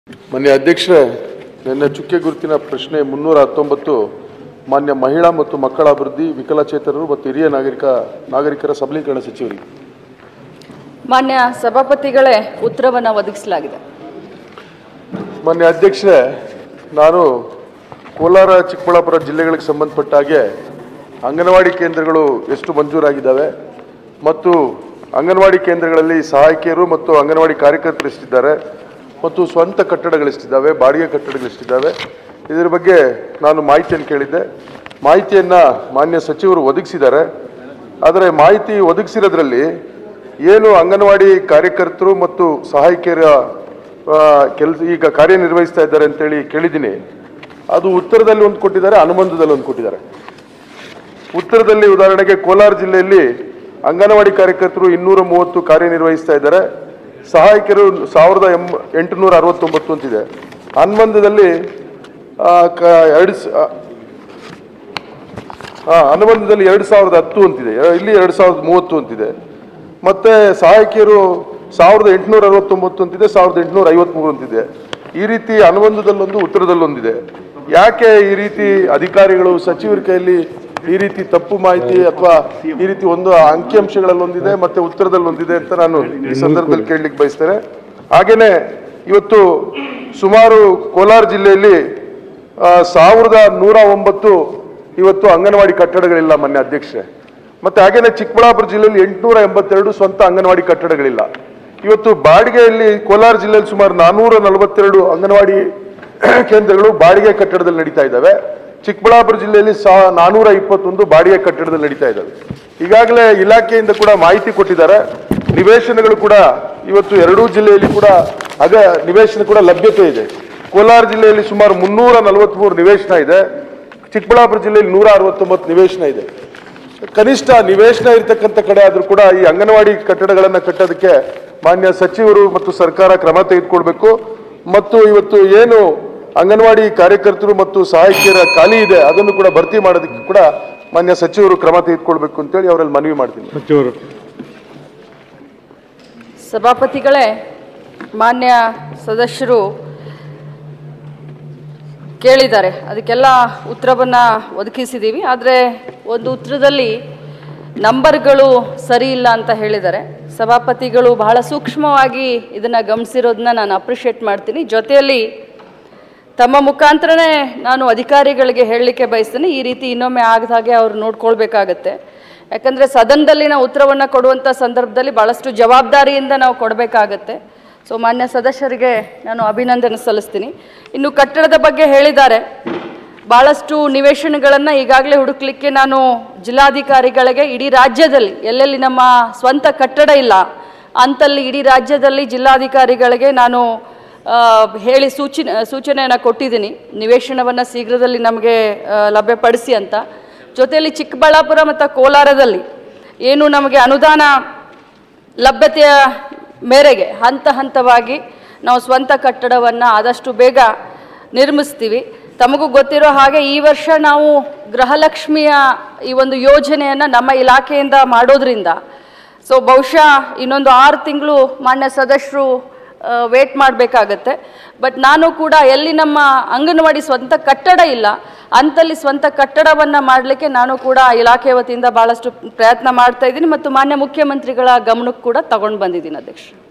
ಮಾನ್ಯ ಅಧ್ಯಕ್ಷರೇ ನಿನ್ನೆ ಚುಕ್ಕೆ ಗುರುತಿನ ಪ್ರಶ್ನೆ ಮುನ್ನೂರ ಹತ್ತೊಂಬತ್ತು ಮಾನ್ಯ ಮಹಿಳಾ ಮತ್ತು ಮಕ್ಕಳ ಅಭಿವೃದ್ಧಿ ವಿಕಲಚೇತನರು ಮತ್ತು ಹಿರಿಯ ನಾಗರಿಕ ನಾಗರಿಕರ ಸಬಲೀಕರಣ ಸಚಿವರಿಗೆ ಮಾನ್ಯ ಸಭಾಪತಿಗಳೇ ಉತ್ತರವನ್ನು ಒದಗಿಸಲಾಗಿದೆ ಮಾನ್ಯ ಅಧ್ಯಕ್ಷರೇ ನಾನು ಕೋಲಾರ ಚಿಕ್ಕಬಳ್ಳಾಪುರ ಜಿಲ್ಲೆಗಳಿಗೆ ಸಂಬಂಧಪಟ್ಟ ಹಾಗೆ ಅಂಗನವಾಡಿ ಕೇಂದ್ರಗಳು ಎಷ್ಟು ಮಂಜೂರಾಗಿದ್ದಾವೆ ಮತ್ತು ಅಂಗನವಾಡಿ ಕೇಂದ್ರಗಳಲ್ಲಿ ಸಹಾಯಕಿಯರು ಮತ್ತು ಅಂಗನವಾಡಿ ಕಾರ್ಯಕರ್ತರು ಎಷ್ಟಿದ್ದಾರೆ ಮತ್ತು ಸ್ವಂತ ಕಟ್ಟಡಗಳು ಎಷ್ಟಿದ್ದಾವೆ ಬಾಡಿಗೆ ಕಟ್ಟಡಗಳು ಎಷ್ಟಿದ್ದಾವೆ ಇದರ ಬಗ್ಗೆ ನಾನು ಮಾಹಿತಿಯನ್ನು ಕೇಳಿದ್ದೆ ಮಾಹಿತಿಯನ್ನು ಮಾನ್ಯ ಸಚಿವರು ಒದಗಿಸಿದ್ದಾರೆ ಆದರೆ ಮಾಹಿತಿ ಒದಗಿಸಿರೋದ್ರಲ್ಲಿ ಏನು ಅಂಗನವಾಡಿ ಕಾರ್ಯಕರ್ತರು ಮತ್ತು ಸಹಾಯಕಿಯರ ಕೆಲಸ ಈಗ ಕಾರ್ಯನಿರ್ವಹಿಸ್ತಾ ಇದ್ದಾರೆ ಅಂತೇಳಿ ಕೇಳಿದ್ದೀನಿ ಅದು ಉತ್ತರದಲ್ಲಿ ಒಂದು ಕೊಟ್ಟಿದ್ದಾರೆ ಅನುಬಂಧದಲ್ಲಿ ಒಂದು ಕೊಟ್ಟಿದ್ದಾರೆ ಉತ್ತರದಲ್ಲಿ ಉದಾಹರಣೆಗೆ ಕೋಲಾರ ಜಿಲ್ಲೆಯಲ್ಲಿ ಅಂಗನವಾಡಿ ಕಾರ್ಯಕರ್ತರು ಇನ್ನೂರ ಮೂವತ್ತು ಕಾರ್ಯನಿರ್ವಹಿಸ್ತಾ ಇದ್ದಾರೆ ಸಹಾಯಕರು ಸಾವಿರದ ಎಂ ಎಂಟುನೂರ ಅರವತ್ತೊಂಬತ್ತು ಅಂತಿದೆ ಅನುಬಂಧದಲ್ಲಿ ಆ, ಕ- ಎರಡು ಸ- ಆ, ಆ, ಅನುಬಂಧದಲ್ಲಿ ಎರಡು ಸಾವಿರದ ಹತ್ತು ಅಂತಿದೆ ಎ- ಇಲ್ಲಿ ಎರಡು ಸಾವಿರದ ಮೂವತ್ತು ಅಂತಿದೆ ಮತ್ತೆ ಸಹಾಯಕಿಯರು ಸಾವಿರದ ಎಂಟುನೂರ ಅರವತ್ತೊಂಬತ್ತು ಅಂತಿದೆ ಸಾವಿರದ ಎಂಟುನೂರ ಐವತ್ಮೂರು ಅಂತಿದೆ ಈ ರೀತಿ ಅನುಬಂಧದಲ್ಲೊಂದು ಉತ್ತರದಲ್ಲೊಂದಿದೆ ಯಾಕೆ ಈ ರೀತಿ ಅಧಿಕಾರಿಗಳು ಸಚಿವರ ಕೈಯಲ್ಲಿ ಈ ರೀತಿ ತಪ್ಪು ಮಾಹಿತಿ ಅಥವಾ ಈ ರೀತಿ ಒಂದು ಅಂಕಿಅಂಶಗಳಲ್ಲಿ ಒಂದಿದೆ ಮತ್ತೆ ಉತ್ತರದಲ್ಲಿ ಒಂದಿದೆ ಅಂತ ನಾನು ಈ ಸಂದರ್ಭದಲ್ಲಿ ಕೇಳಲಿಕ್ಕೆ ಬಯಸ್ತೇನೆ ಹಾಗೇನೆ ಇವತ್ತು ಸುಮಾರು ಕೋಲಾರ ಜಿಲ್ಲೆಯಲ್ಲಿ ಆ, ಸಾವಿರದ ನೂರ ಒಂಬತ್ತು ಇವತ್ತು ಅಂಗನವಾಡಿ ಕಟ್ಟಡಗಳಿಲ್ಲ ಮಾನ್ಯ ಅಧ್ಯಕ್ಷರೇ ಮತ್ತೆ ಹಾಗೇನೆ ಚಿಕ್ಕಬಳ್ಳಾಪುರ ಜಿಲ್ಲೆಯಲ್ಲಿ ಎಂಟುನೂರ ಎಂಬತ್ತೆರಡು ಸ್ವಂತ ಅಂಗನವಾಡಿ ಕಟ್ಟಡಗಳಿಲ್ಲ ಇವತ್ತು ಬಾಡಿಗೆಯಲ್ಲಿ ಕೋಲಾರ ಜಿಲ್ಲೆಯಲ್ಲಿ ಸುಮಾರು ನಾನ್ನೂರ ನಲವತ್ತೆರಡು ಅಂಗನವಾಡಿ ಕೇಂದ್ರಗಳು ಬಾಡಿಗೆ ಕಟ್ಟಡದಲ್ಲಿ ನಡೀತಾ ಇದ್ದಾವೆ ಚಿಕ್ಕಬಳ್ಳಾಪುರ ಜಿಲ್ಲೆಯಲ್ಲಿ ಸಾ ನಾನ್ನೂರ ಇಪ್ಪತ್ತೊಂದು ಬಾಡಿಗೆ ಕಟ್ಟಡದಲ್ಲಿ ನಡೀತಾ ಇದ್ದಾವೆ ಈಗಾಗಲೇ ಇಲಾಖೆಯಿಂದ ಕೂಡ ಮಾಹಿತಿ ಕೊಟ್ಟಿದ್ದಾರೆ ನಿವೇಶನಗಳು ಕೂಡ ಇವತ್ತು ಎರಡೂ ಜಿಲ್ಲೆಯಲ್ಲಿ ಕೂಡ ಅಗ ನಿವೇಶನ ಕೂಡ ಲಭ್ಯತೆ ಇದೆ ಕೋಲಾರ ಜಿಲ್ಲೆಯಲ್ಲಿ ಸುಮಾರು ಮುನ್ನೂರ ನಲವತ್ಮೂರು ನಿವೇಶನ ಇದೆ ಚಿಕ್ಕಬಳ್ಳಾಪುರ ಜಿಲ್ಲೆಯಲ್ಲಿ ನೂರ ಅರವತ್ತೊಂಬತ್ತು ನಿವೇಶನ ಇದೆ ಕನಿಷ್ಠ ನಿವೇಶನ ಇರತಕ್ಕಂಥ ಕಡೆ ಆದರೂ ಕೂಡ ಈ ಅಂಗನವಾಡಿ ಕಟ್ಟಡಗಳನ್ನು ಕಟ್ಟೋದಕ್ಕೆ ಮಾನ್ಯ ಸಚಿವರು ಮತ್ತು ಸರ್ಕಾರ ಕ್ರಮ ತೆಗೆದುಕೊಳ್ಬೇಕು ಮತ್ತು ಇವತ್ತು ಏನು ಅಂಗನವಾಡಿ ಕಾರ್ಯಕರ್ತರು ಮತ್ತು ಸಹಾಯಕಿಯರ ಖಾಲಿ ಇದೆ ಅದನ್ನು ಕೂಡ ಭರ್ತಿ ಮಾಡೋದಕ್ಕೆ ಕೂಡ ಮಾನ್ಯ ಸಚಿವರು ಕ್ರಮ ತೆಗೆದುಕೊಳ್ಬೇಕು ಅಂತೇಳಿ ಅವರಲ್ಲಿ ಮನವಿ ಮಾಡ್ತೀನಿ ಸಚಿವರು ಸಭಾಪತಿಗಳೇ ಮಾನ್ಯ ಸದಸ್ಯರು ಕೇಳಿದ್ದಾರೆ ಅದಕ್ಕೆಲ್ಲ ಉತ್ತರವನ್ನು ಒದಗಿಸಿದ್ದೀವಿ ಆದರೆ ಒಂದು ಉತ್ತರದಲ್ಲಿ ನಂಬರ್ಗಳು ಸರಿ ಇಲ್ಲ ಅಂತ ಹೇಳಿದ್ದಾರೆ ಸಭಾಪತಿಗಳು ಬಹಳ ಸೂಕ್ಷ್ಮವಾಗಿ ಇದನ್ನು ಗಮನಿಸಿರೋದನ್ನ ನಾನು ಅಪ್ರಿಷಿಯೇಟ್ ಮಾಡ್ತೀನಿ ಜೊತೆಯಲ್ಲಿ ತಮ್ಮ ಮುಖಾಂತರನೇ ನಾನು ಅಧಿಕಾರಿಗಳಿಗೆ ಹೇಳಲಿಕ್ಕೆ ಬಯಸ್ತೇನೆ ಈ ರೀತಿ ಇನ್ನೊಮ್ಮೆ ಆಗದ ಹಾಗೆ ಅವ್ರು ನೋಡ್ಕೊಳ್ಬೇಕಾಗತ್ತೆ ಯಾಕಂದರೆ ಸದನದಲ್ಲಿ ನಾವು ಉತ್ತರವನ್ನು ಕೊಡುವಂಥ ಸಂದರ್ಭದಲ್ಲಿ ಭಾಳಷ್ಟು ಜವಾಬ್ದಾರಿಯಿಂದ ನಾವು ಕೊಡಬೇಕಾಗತ್ತೆ ಸೊ ಮಾನ್ಯ ಸದಸ್ಯರಿಗೆ ನಾನು ಅಭಿನಂದನೆ ಸಲ್ಲಿಸ್ತೀನಿ ಇನ್ನು ಕಟ್ಟಡದ ಬಗ್ಗೆ ಹೇಳಿದ್ದಾರೆ ಭಾಳಷ್ಟು ನಿವೇಶನಗಳನ್ನು ಈಗಾಗಲೇ ಹುಡುಕ್ಲಿಕ್ಕೆ ನಾನು ಜಿಲ್ಲಾಧಿಕಾರಿಗಳಿಗೆ ಇಡೀ ರಾಜ್ಯದಲ್ಲಿ ಎಲ್ಲೆಲ್ಲಿ ನಮ್ಮ ಸ್ವಂತ ಕಟ್ಟಡ ಇಲ್ಲ ಅಂತಲ್ಲಿ ಇಡೀ ರಾಜ್ಯದಲ್ಲಿ ಜಿಲ್ಲಾಧಿಕಾರಿಗಳಿಗೆ ನಾನು ಆ, ಹೇಳಿ ಸೂಚನೆ ಸೂಚನೆಯನ್ನು ಕೊಟ್ಟಿದ್ದೀನಿ ನಿವೇಶನವನ್ನು ಶೀಘ್ರದಲ್ಲಿ ನಮಗೆ ಆ, ಲಭ್ಯಪಡಿಸಿ ಅಂತ ಜೊತೆಯಲ್ಲಿ ಚಿಕ್ಕಬಳ್ಳಾಪುರ ಮತ್ತು ಕೋಲಾರದಲ್ಲಿ ಏನು ನಮಗೆ ಅನುದಾನ ಲಭ್ಯತೆಯ ಮೇರೆಗೆ ಹಂತ ಹಂತವಾಗಿ ನಾವು ಸ್ವಂತ ಕಟ್ಟಡವನ್ನು ಆದಷ್ಟು ಬೇಗ ನಿರ್ಮಿಸ್ತೀವಿ ತಮಗೂ ಗೊತ್ತಿರೋ ಹಾಗೆ ಈ ವರ್ಷ ನಾವು ಗೃಹಲಕ್ಷ್ಮಿಯ ಈ ಒಂದು ಯೋಜನೆಯನ್ನು ನಮ್ಮ ಇಲಾಖೆಯಿಂದ ಮಾಡೋದ್ರಿಂದ ಸೊ ಬಹುಶಃ ಇನ್ನೊಂದು ಆರು ತಿಂಗಳು ಮಾನ್ಯ ಸದಸ್ಯರು ವೇಟ್ ಮಾಡಬೇಕಾಗತ್ತೆ ಬಟ್ ನಾನು ಕೂಡ ಎಲ್ಲಿ ನಮ್ಮ ಅಂಗನವಾಡಿ ಸ್ವಂತ ಕಟ್ಟಡ ಇಲ್ಲ ಅಂತಲ್ಲಿ ಸ್ವಂತ ಕಟ್ಟಡವನ್ನು ಮಾಡಲಿಕ್ಕೆ ನಾನು ಕೂಡ ಇಲಾಖೆ ವತಿಯಿಂದ ಭಾಳಷ್ಟು ಪ್ರಯತ್ನ ಮಾಡ್ತಾ ಇದ್ದೀನಿ ಮತ್ತು ಮಾನ್ಯ ಮುಖ್ಯಮಂತ್ರಿಗಳ ಗಮನಕ್ಕೆ ಕೂಡ ತಗೊಂಡು ಬಂದಿದ್ದೀನಿ ಅಧ್ಯಕ್ಷ